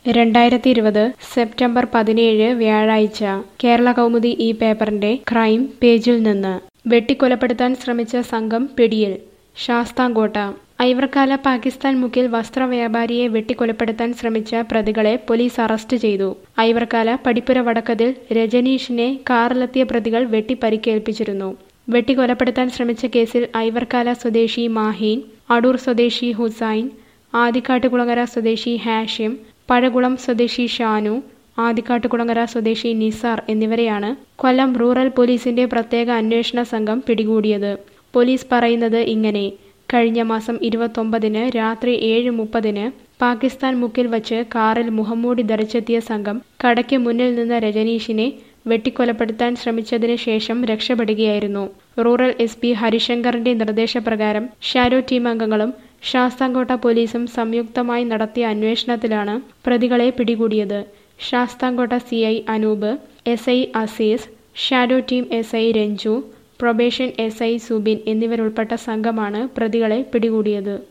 രണ്ടായിരത്തി ഇരുപത് സെപ്റ്റംബർ പതിനേഴ് വ്യാഴാഴ്ച കേരള കൗമുദി ഈ പേപ്പറിന്റെ ക്രൈം പേജിൽ നിന്ന് വെട്ടിക്കൊലപ്പെടുത്താൻ ശ്രമിച്ച സംഘം പിടിയിൽ ശാസ്താംകോട്ട ഐവർക്കാല പാകിസ്ഥാൻ മുക്കിൽ വസ്ത്രവ്യാപാരിയെ വെട്ടിക്കൊലപ്പെടുത്താൻ ശ്രമിച്ച പ്രതികളെ പോലീസ് അറസ്റ്റ് ചെയ്തു ഐവർക്കാല പടിപ്പുര വടക്കതിൽ രജനീഷിനെ കാറിലെത്തിയ പ്രതികൾ വെട്ടി പരിക്കേൽപ്പിച്ചിരുന്നു വെട്ടിക്കൊലപ്പെടുത്താൻ ശ്രമിച്ച കേസിൽ ഐവർക്കാല സ്വദേശി മാഹീൻ അടൂർ സ്വദേശി ഹുസൈൻ ആദിക്കാട്ടുകുളങ്ങര സ്വദേശി ഹാഷിം പഴകുളം സ്വദേശി ഷാനു ആദിക്കാട്ടുകുളങ്ങര സ്വദേശി നിസാർ എന്നിവരെയാണ് കൊല്ലം റൂറൽ പോലീസിന്റെ പ്രത്യേക അന്വേഷണ സംഘം പിടികൂടിയത് പോലീസ് പറയുന്നത് ഇങ്ങനെ കഴിഞ്ഞ മാസം ഇരുപത്തൊമ്പതിന് രാത്രി ഏഴ് മുപ്പതിന് പാകിസ്ഥാൻ മുക്കിൽ വച്ച് കാറിൽ മുഹമ്മൂടി ധരിച്ചെത്തിയ സംഘം കടയ്ക്ക് മുന്നിൽ നിന്ന രജനീഷിനെ വെട്ടിക്കൊലപ്പെടുത്താൻ ശ്രമിച്ചതിന് ശേഷം രക്ഷപ്പെടുകയായിരുന്നു റൂറൽ എസ് പി ഹരിശങ്കറിന്റെ നിർദ്ദേശപ്രകാരം ഷാരോ ടീം അംഗങ്ങളും ശാസ്താംകോട്ട പോലീസും സംയുക്തമായി നടത്തിയ അന്വേഷണത്തിലാണ് പ്രതികളെ പിടികൂടിയത് Sasthamkotta C I Anoop S I Azeez shadow team S I Ranju probation S I Subin എന്നിവരുൾപ്പെട്ട സംഘമാണ് പ്രതികളെ പിടികൂടിയത്